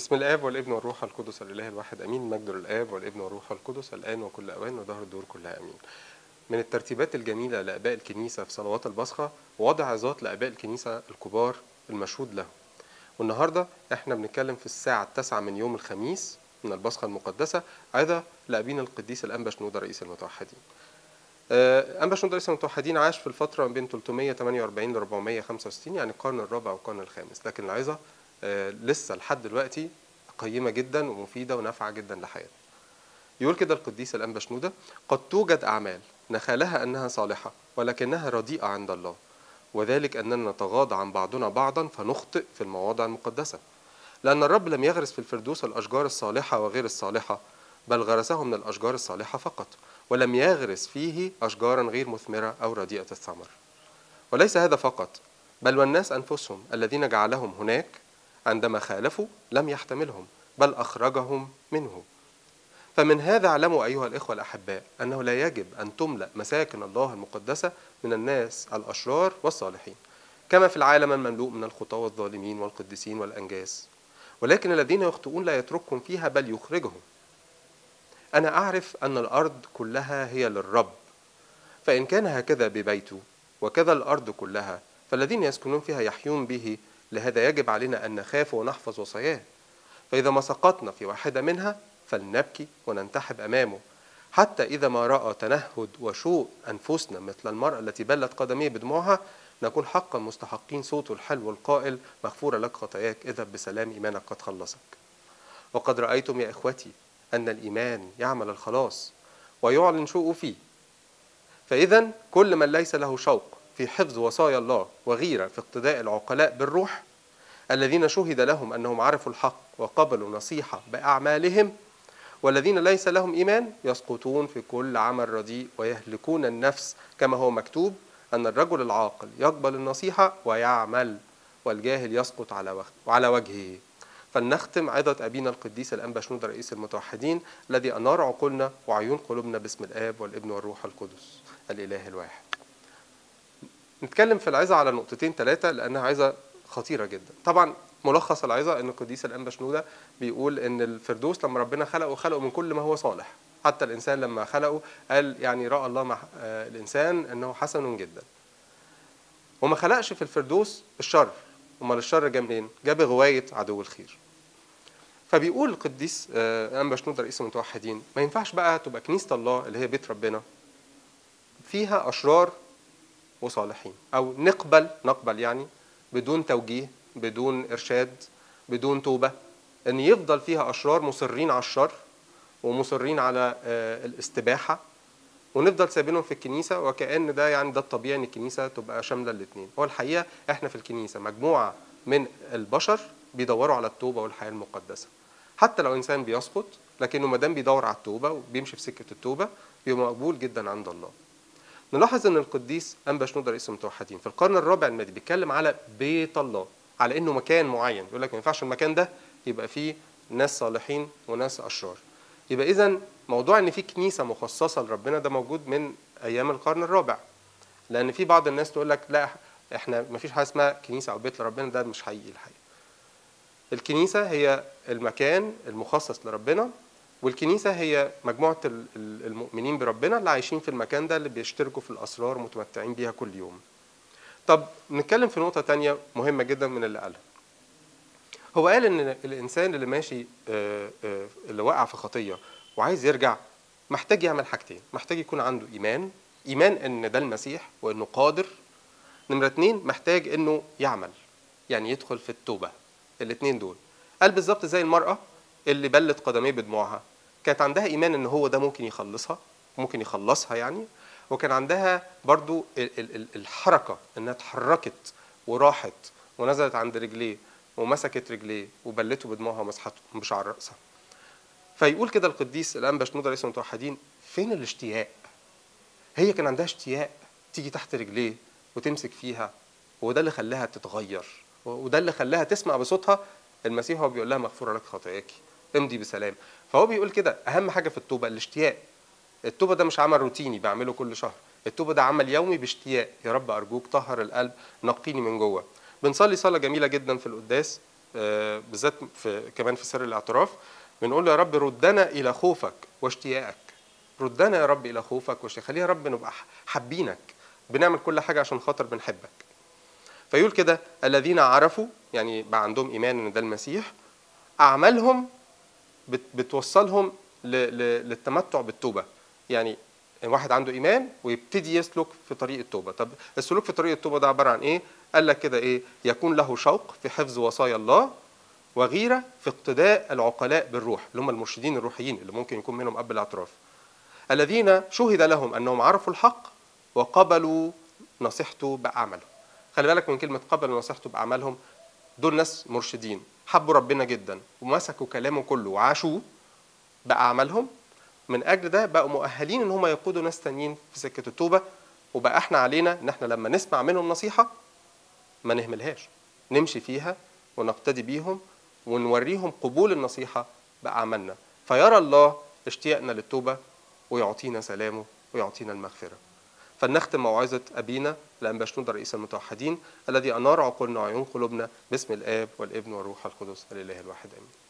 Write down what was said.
بسم الاب والابن والروح القدس الاله الواحد امين مجد للاب والابن والروح القدس الان وكل اوان ودهر الدور كلها امين من الترتيبات الجميله لاباء الكنيسه في صلوات البصخه وضع عظات لاباء الكنيسه الكبار المشهود لهم والنهارده احنا بنتكلم في الساعه التاسعة من يوم الخميس من البصخه المقدسه عظه لابينا القديس الانبا شنوده رئيس المتوحدين آه، أنبا شنودة رئيس المتوحدين عاش في الفترة ما بين 348 ل 465 يعني القرن الرابع والقرن الخامس لكن العظة آه، لسه لحد دلوقتي قيمة جدا ومفيدة ونافعة جدا لحياتنا يقول كده القديس الأنبا شنودة قد توجد أعمال نخالها أنها صالحة ولكنها رديئة عند الله وذلك أننا نتغاضى عن بعضنا بعضا فنخطئ في المواضع المقدسة لأن الرب لم يغرس في الفردوس الأشجار الصالحة وغير الصالحة بل غرسه من الأشجار الصالحة فقط ولم يغرس فيه أشجارا غير مثمرة أو رديئة الثمر وليس هذا فقط بل والناس أنفسهم الذين جعلهم هناك عندما خالفوا لم يحتملهم بل أخرجهم منه فمن هذا اعلموا أيها الإخوة الأحباء أنه لا يجب أن تملأ مساكن الله المقدسة من الناس الأشرار والصالحين كما في العالم المملوء من الخطاة والظالمين والقديسين والأنجاس ولكن الذين يخطئون لا يتركهم فيها بل يخرجهم أنا أعرف أن الأرض كلها هي للرب فإن كان هكذا ببيته وكذا الأرض كلها فالذين يسكنون فيها يحيون به لهذا يجب علينا أن نخاف ونحفظ وصاياه فإذا ما سقطنا في واحدة منها فلنبكي وننتحب أمامه حتى إذا ما رأى تنهد وشوق أنفسنا مثل المرأة التي بلت قدميه بدموعها نكون حقا مستحقين صوته الحلو القائل مغفورة لك خطاياك اذهب بسلام إيمانك قد خلصك وقد رأيتم يا إخوتي أن الإيمان يعمل الخلاص ويعلن شوقه فيه فإذا كل من ليس له شوق في حفظ وصايا الله وغيرة في اقتداء العقلاء بالروح الذين شهد لهم أنهم عرفوا الحق وقبلوا نصيحة بأعمالهم والذين ليس لهم إيمان يسقطون في كل عمل رديء ويهلكون النفس كما هو مكتوب أن الرجل العاقل يقبل النصيحة ويعمل والجاهل يسقط على على وجهه فلنختم عظة أبينا القديس الأنبا شنودة رئيس المتوحدين الذي أنار عقولنا وعيون قلوبنا باسم الآب والابن والروح القدس الإله الواحد نتكلم في العظة على نقطتين ثلاثة لأنها عظة خطيرة جدا طبعا ملخص العظة أن القديس الأنبا شنودة بيقول أن الفردوس لما ربنا خلقه خلقه من كل ما هو صالح حتى الإنسان لما خلقه قال يعني رأى الله مع الإنسان أنه حسن جدا وما خلقش في الفردوس الشر امال الشر جه منين؟ جه بغوايه عدو الخير. فبيقول القديس انبا شنودة رئيس المتوحدين ما ينفعش بقى تبقى كنيسه الله اللي هي بيت ربنا فيها اشرار وصالحين او نقبل نقبل يعني بدون توجيه بدون ارشاد بدون توبه ان يفضل فيها اشرار مصرين على الشر ومصرين على الاستباحه ونفضل سايبينهم في الكنيسه وكان ده يعني ده الطبيعي ان الكنيسه تبقى شامله الاثنين هو الحقيقه احنا في الكنيسه مجموعه من البشر بيدوروا على التوبه والحياه المقدسه حتى لو انسان بيسقط لكنه ما دام بيدور على التوبه وبيمشي في سكه التوبه بيبقى مقبول جدا عند الله نلاحظ ان القديس انبا شنودة رئيس المتوحدين في القرن الرابع الميلادي بيتكلم على بيت الله على انه مكان معين يقول لك ما ينفعش المكان ده يبقى فيه ناس صالحين وناس اشرار يبقى اذا موضوع ان في كنيسه مخصصه لربنا ده موجود من ايام القرن الرابع لان في بعض الناس تقول لك لا احنا ما فيش حاجه اسمها كنيسه او بيت لربنا ده مش حقيقي الحقيقه الكنيسه هي المكان المخصص لربنا والكنيسه هي مجموعه المؤمنين بربنا اللي عايشين في المكان ده اللي بيشتركوا في الاسرار متمتعين بيها كل يوم طب نتكلم في نقطه تانية مهمه جدا من اللي قالها هو قال ان الانسان اللي ماشي اللي وقع في خطيه وعايز يرجع محتاج يعمل حاجتين محتاج يكون عنده ايمان ايمان ان ده المسيح وانه قادر نمره اتنين محتاج انه يعمل يعني يدخل في التوبه الاثنين دول قال بالظبط زي المراه اللي بلت قدميه بدموعها كانت عندها ايمان ان هو ده ممكن يخلصها ممكن يخلصها يعني وكان عندها برضو الحركه انها اتحركت وراحت ونزلت عند رجليه ومسكت رجليه وبلته بدموعها ومسحته بشعر راسها فيقول كده القديس الانبا شنودة رئيس المتوحدين فين الاشتياق هي كان عندها اشتياق تيجي تحت رجليه وتمسك فيها وده اللي خلاها تتغير وده اللي خلاها تسمع بصوتها المسيح هو بيقول لها مغفوره لك خطاياك امضي بسلام فهو بيقول كده اهم حاجه في التوبه الاشتياق التوبه ده مش عمل روتيني بعمله كل شهر التوبه ده عمل يومي باشتياق يا رب ارجوك طهر القلب نقيني من جوه بنصلي صلاه جميله جدا في القداس آه، بالذات في كمان في سر الاعتراف بنقول له يا رب ردنا الى خوفك واشتياقك ردنا يا رب الى خوفك واشتياقك خلينا يا رب نبقى حابينك بنعمل كل حاجه عشان خاطر بنحبك فيقول كده الذين عرفوا يعني بقى عندهم ايمان ان ده المسيح اعمالهم بت- بتوصلهم ل- ل- للتمتع بالتوبه يعني واحد عنده ايمان ويبتدي يسلك في طريق التوبه طب السلوك في طريق التوبه ده عباره عن ايه قال لك كده ايه يكون له شوق في حفظ وصايا الله وغيره في اقتداء العقلاء بالروح اللي هم المرشدين الروحيين اللي ممكن يكون منهم اب الاعتراف الذين شهد لهم انهم عرفوا الحق وقبلوا نصيحته باعمالهم خلي بالك من كلمه قبلوا نصيحته باعمالهم دول ناس مرشدين حبوا ربنا جدا ومسكوا كلامه كله وعاشوه باعمالهم من اجل ده بقوا مؤهلين ان هم يقودوا ناس تانيين في سكه التوبه وبقى احنا علينا ان احنا لما نسمع منهم نصيحه ما نهملهاش نمشي فيها ونقتدي بيهم ونوريهم قبول النصيحه باعمالنا فيرى الله اشتياقنا للتوبه ويعطينا سلامه ويعطينا المغفره فلنختم موعظة أبينا الأنبشنود رئيس المتوحدين الذي أنار عقولنا وعيون قلوبنا باسم الآب والابن والروح القدس الإله الواحد آمين